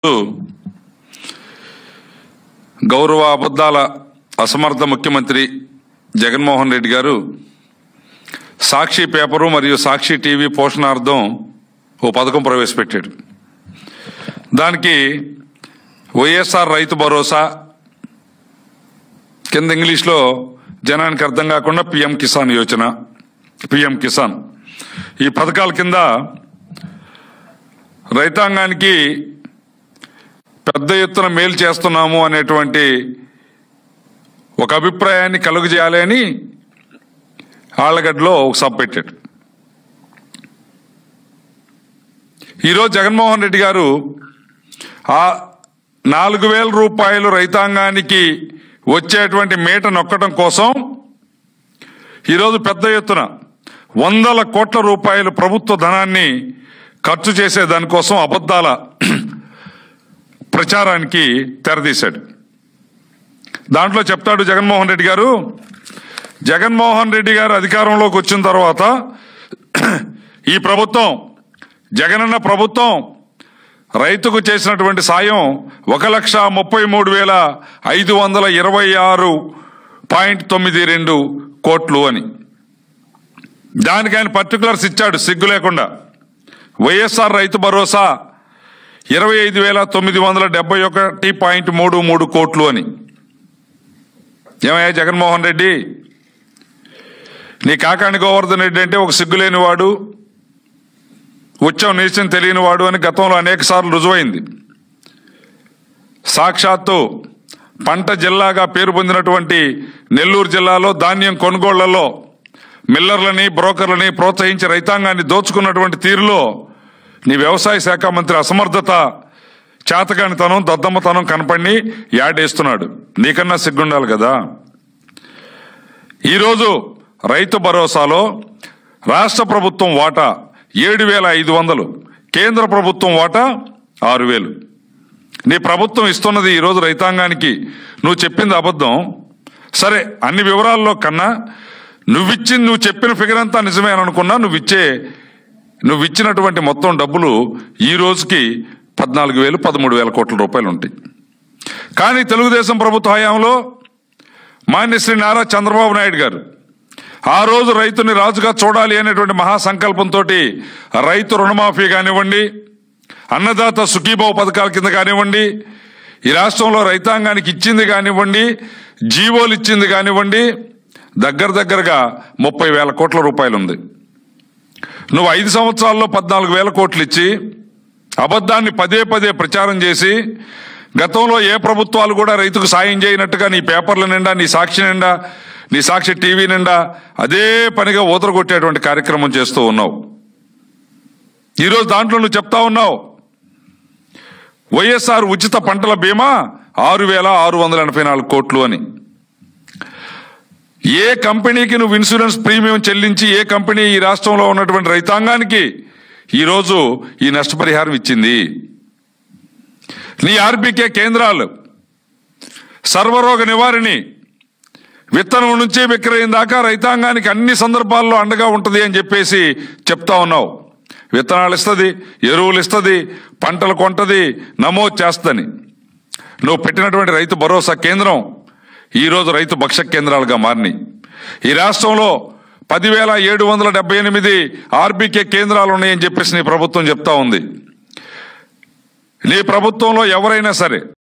గౌరవ అబద్ధాల అసమర్థ ముఖ్యమంత్రి జగన్మోహన్ రెడ్డి గారు సాక్షి పేపరు మరియు సాక్షి టీవీ పోషణార్థం ఓ పథకం ప్రవేశపెట్టాడు దానికి వైఎస్ఆర్ రైతు భరోసా కింద ఇంగ్లీష్లో జనానికి అర్థం కాకుండా పిఎం కిసాన్ యోజన పిఎం కిసాన్ ఈ పథకాల కింద రైతాంగానికి పెద్ద ఎత్తున మేలు చేస్తున్నాము అనేటువంటి ఒక అభిప్రాయాన్ని కలుగజేయాలి అని ఆళ్లగడ్డలో ఒక సభ పెట్టాడు ఈరోజు జగన్మోహన్ రెడ్డి గారు ఆ నాలుగు వేల రూపాయలు రైతాంగానికి వచ్చేటువంటి మేట నొక్కడం కోసం ఈరోజు పెద్ద ఎత్తున వందల కోట్ల రూపాయలు ప్రభుత్వ ధనాన్ని ఖర్చు చేసే దానికోసం అబద్ధాల ప్రచారానికి తెరదీశాడు దాంట్లో చెప్తాడు జగన్మోహన్ రెడ్డి గారు జగన్మోహన్ రెడ్డి గారు అధికారంలోకి వచ్చిన తర్వాత ఈ ప్రభుత్వం జగనన్న ప్రభుత్వం రైతుకు చేసినటువంటి సాయం ఒక లక్ష ముప్పై మూడు వేల ఐదు వందల ఇరవై ఆరు పాయింట్ తొమ్మిది రెండు కోట్లు అని దానికి ఆయన పర్టికులర్స్ ఇచ్చాడు సిగ్గు లేకుండా వైఎస్ఆర్ రైతు భరోసా ఇరవై ఐదు వేల తొమ్మిది వందల డెబ్బై ఒకటి పాయింట్ మూడు మూడు కోట్లు అని ఏమయ్యా జగన్మోహన్ రెడ్డి నీ కాకాని గోవర్ధన్ రెడ్డి అంటే ఒక సిగ్గులేని వాడు ఉచ్చం నీచం తెలియని వాడు అని గతంలో అనేక సార్లు రుజువైంది సాక్షాత్తు పంట జిల్లాగా పేరు పొందినటువంటి నెల్లూరు జిల్లాలో ధాన్యం కొనుగోళ్లలో మిల్లర్లని బ్రోకర్లని ప్రోత్సహించి రైతాంగాన్ని దోచుకున్నటువంటి తీరులో నీ వ్యవసాయ శాఖ మంత్రి అసమర్థత చేతకానితనం దద్దమ్మతనం కనపడి యాడేస్తున్నాడు నీకన్నా సిగ్గుండాలి కదా ఈరోజు రైతు భరోసాలో రాష్ట్ర ప్రభుత్వం వాటా ఏడు వేల ఐదు వందలు కేంద్ర ప్రభుత్వం వాటా ఆరు వేలు నీ ప్రభుత్వం ఇస్తున్నది ఈరోజు రైతాంగానికి నువ్వు చెప్పింది అబద్ధం సరే అన్ని వివరాల్లో కన్నా నువ్విచ్చింది నువ్వు చెప్పిన ఫిగర్ అంతా నిజమే అని అనుకున్నా నువ్వు ఇచ్చే నువ్వు ఇచ్చినటువంటి మొత్తం డబ్బులు ఈ రోజుకి పద్నాలుగు వేలు పదమూడు వేల కోట్ల రూపాయలు ఉంటాయి కానీ తెలుగుదేశం ప్రభుత్వ హయాంలో మాన్యశ్రీ నారా చంద్రబాబు నాయుడు గారు ఆ రోజు రైతుని రాజుగా చూడాలి అనేటువంటి మహాసంకల్పంతో రైతు రుణమాఫీ కానివ్వండి అన్నదాత సుఖీభావ పథకాల కింద కానివ్వండి ఈ రాష్ట్రంలో రైతాంగానికి ఇచ్చింది కానివ్వండి జీవోలు ఇచ్చింది కానివ్వండి దగ్గర దగ్గరగా ముప్పై వేల కోట్ల రూపాయలు ఉంది నువ్వు ఐదు సంవత్సరాల్లో పద్నాలుగు వేల కోట్లు ఇచ్చి అబద్ధాన్ని పదే పదే ప్రచారం చేసి గతంలో ఏ ప్రభుత్వాలు కూడా రైతుకు సాయం చేయనట్టుగా నీ పేపర్ల నిండా నీ సాక్షి నిండా నీ సాక్షి టీవీ నిండా అదే పనిగా ఊతరగొట్టేటువంటి కార్యక్రమం చేస్తూ ఉన్నావు ఈరోజు దాంట్లో నువ్వు చెప్తా ఉన్నావు వైఎస్ఆర్ ఉచిత పంటల బీమా ఆరు వేల ఆరు వందల ఎనభై నాలుగు కోట్లు అని ఏ కంపెనీకి నువ్వు ఇన్సూరెన్స్ ప్రీమియం చెల్లించి ఏ కంపెనీ ఈ రాష్ట్రంలో ఉన్నటువంటి రైతాంగానికి ఈరోజు ఈ నష్టపరిహారం ఇచ్చింది నీ ఆర్బీకే కేంద్రాలు సర్వరోగ నివారణి విత్తనం నుంచి విక్రయం దాకా రైతాంగానికి అన్ని సందర్భాల్లో అండగా ఉంటుంది అని చెప్పేసి చెప్తా ఉన్నావు విత్తనాలు ఇస్తుంది ఎరువులు ఇస్తుంది పంటలు కొంటది నమోదు చేస్తుందని నువ్వు పెట్టినటువంటి రైతు భరోసా కేంద్రం ఈరోజు రైతు భక్ష కేంద్రాలుగా మారినాయి ఈ రాష్ట్రంలో పదివేల ఏడు వందల డెబ్బై ఎనిమిది ఆర్బీకే కేంద్రాలు ఉన్నాయని చెప్పేసి నీ ప్రభుత్వం చెప్తా ఉంది నీ ప్రభుత్వంలో ఎవరైనా సరే